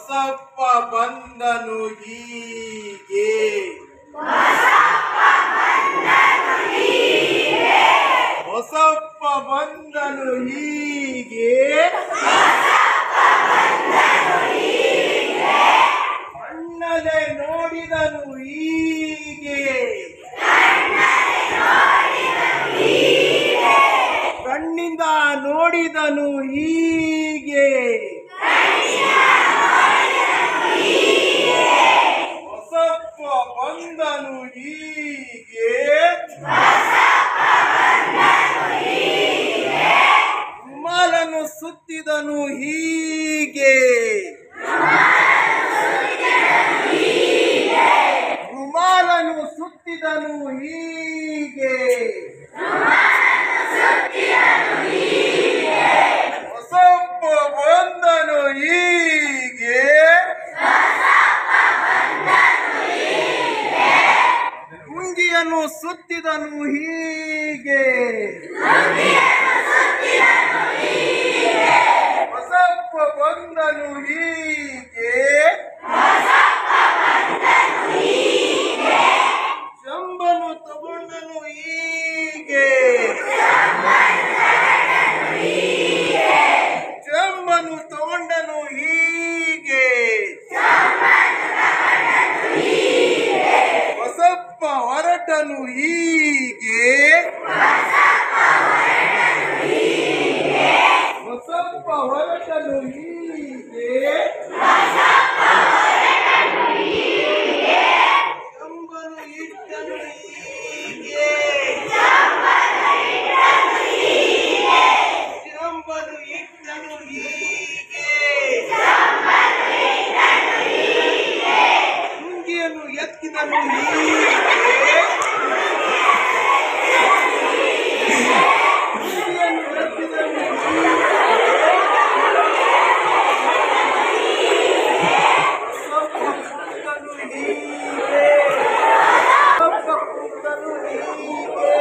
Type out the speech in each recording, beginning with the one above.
ಬಸಪ್ಪ ಬಂದನು ಹೀಗೆ ಬಸಪ್ಪ ಬಂದನು ಹೀಗೆ ಕಣ್ಣಲೆ ನೋಡಿದನು ಹೀಗೆ ಕಣ್ಣಿಂದ ನೋಡಿದನು ಹೀಗೆ ಬಸಪ್ಪ ಬಂದನು ಹೀಗೆ ರುಮಾಲನ್ನು ಸುತ್ತಿದನು ಹೀಗೆ ರುಮಾಲನ್ನು ಸುತ್ತಿದನು ಹೀಗೆ ಬಸಪ್ಪ ಬಂದನು ಹೀಗೆ ಲುಂಗಿಯನ್ನು ಸುತ್ತಿದನು ಹೀಗೆ ಬಸಪ್ಪ ಬಂದನು ಹೀಗೆ ಶಂಬನು ತಗೊಂಡನು ಹೀಗೆ ಶಂಬನು ತಗೊಂಡನು ಹೀಗೆ ಬಸಪ್ಪ ಹೊರಟನು ಹೀಗೆ ಬಸಪ್ಪ ಹೊರಟನು ಹೀಗೆ ಶಂಬನು ಇಟ್ಟನು ಹೀಗೆ ಶಂಬನು ಇಟ್ಟನು ಹೀಗೆ ಲುಂಗಿಯನ್ನು ಎತ್ತಿದನು ಹೀಗೆ ಲುಂಗಿಯನ್ನು ಎತ್ತಿದನು ಸ್ವಲ್ಪ ಕೂತನು ಹೀಗೆ ಸ್ವಲ್ಪ ಕೂತನು ಹೀಗೆ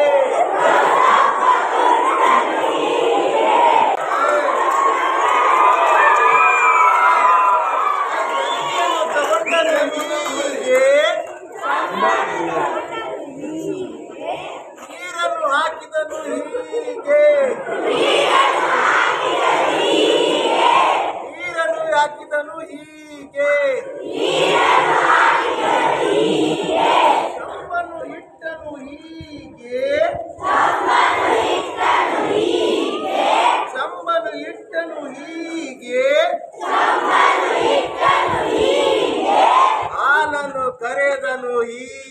ನೀರನ್ನು ಹಾಕಿದನು ಹೀಗೆ ನೀರನ್ನು ಹಾಕಿದನು ಹೀಗೆ ಶಂಬನು ಇಟ್ಟನು ಹೀಗೆ ಶಂಬನು ಇಟ್ಟನು ಹೀಗೆ ಹಾಲನ್ನು ಕರೆದನು ಹೀಗೆ